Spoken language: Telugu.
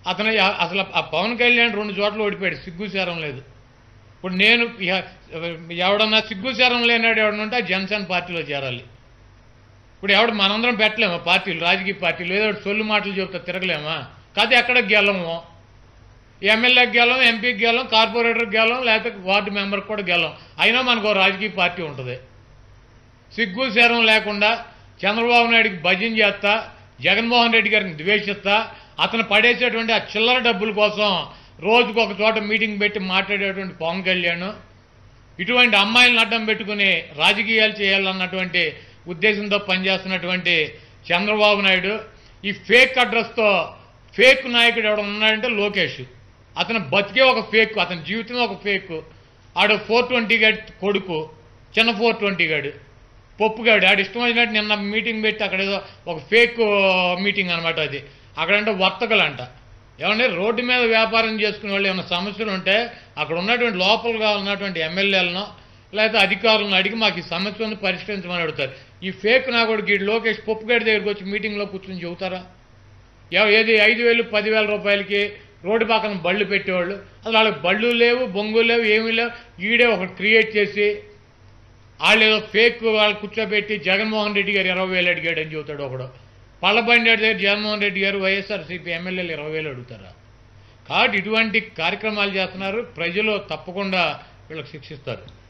అతను ఆ- అసలు ఆ పవన్ కళ్యాణ్ రెండు చోట్ల ఓడిపోయాడు సిగ్గుశారం లేదు ఇప్పుడు నేను ఇహ ఎవడన్నా సిగ్గుశారం లేనాడు ఎవడనుంటే ఆ జనసేన పార్టీలో చేరాలి ఇప్పుడు ఎవడు మనందరం పెట్టలేమా పార్టీలు రాజకీయ పార్టీలు ఏదో ఒకటి సొల్లు మాటలు చెప్తా తిరగలేమా కాదు ఎక్కడ గెలము ఎమ్మెల్యేకి గెలం ఎంపీకి గెలం కార్పొరేటర్కి గెలం లేకపోతే వార్డు మెంబర్కి కూడా గెలం అయినా మనకు ఓ రాజకీయ పార్టీ ఉంటుంది సిగ్గు శరం లేకుండా చంద్రబాబు నాయుడికి భజన చేస్తా జగన్మోహన్ రెడ్డి గారిని ద్వేషిస్తా అతను పడేసేటువంటి ఆ చిల్లర డబ్బుల కోసం రోజుకు ఒక చోట మీటింగ్ పెట్టి మాట్లాడేటువంటి పవన్ కళ్యాణ్ ఇటువంటి అమ్మాయిలను అడ్డం పెట్టుకుని రాజకీయాలు చేయాలన్నటువంటి ఉద్దేశంతో పనిచేస్తున్నటువంటి చంద్రబాబు నాయుడు ఈ ఫేక్ అడ్రస్తో ఫేక్ నాయకుడు ఎవడ ఉన్నాడంటే లోకేష్ అతను బతికే ఒక ఫేక్ అతని జీవితం ఒక ఫేక్ ఆడు ఫోర్ ట్వంటీ గాడి కొడుకు చిన్న ఫోర్ ట్వంటీ గాడు పప్పుగాడు ఆడు ఇష్టం వచ్చినట్టు నిన్న మీటింగ్ పెట్టి అక్కడ ఏదో ఒక ఫేక్ మీటింగ్ అనమాట అది అక్కడంటే వర్తకులంట ఏమంటే రోడ్డు మీద వ్యాపారం చేసుకునే వాళ్ళు ఏమైనా సమస్యలు ఉంటే అక్కడ ఉన్నటువంటి లోపలగా ఉన్నటువంటి ఎమ్మెల్యేలను లేకపోతే అధికారులను అడిగి మాకు ఈ సమస్యలను పరిష్కరించమని అడుగుతారు ఈ ఫేక్ నా కూడా గీడు లోకేష్ పప్పుగాడి దగ్గరికి వచ్చి మీటింగ్లో కూర్చొని చెబుతారా ఎవ- ఏది ఐదు వేలు పదివేల రూపాయలకి రోడ్డు పక్కన బళ్ళు పెట్టేవాళ్ళు అసలు వాళ్ళకి బళ్ళు లేవు బొంగులు లేవు ఏమీ లేవు ఈడే ఒకటి క్రియేట్ చేసి వాళ్ళు ఏదో ఫేక్ వాళ్ళు కూర్చోబెట్టి జగన్మోహన్ రెడ్డి గారు ఇరవై వేలు అడిగాడు అని చెబుతాడు ఒకడు పళ్ళబండి దగ్గర జగన్మోహన్ రెడ్డి గారు వైఎస్ఆర్సీపీ ఎమ్మెల్యేలు ఇరవై వేలు అడుగుతారా కాబట్టి ఇటువంటి కార్యక్రమాలు చేస్తున్నారు ప్రజలు తప్పకుండా వీళ్ళకి శిక్షిస్తారు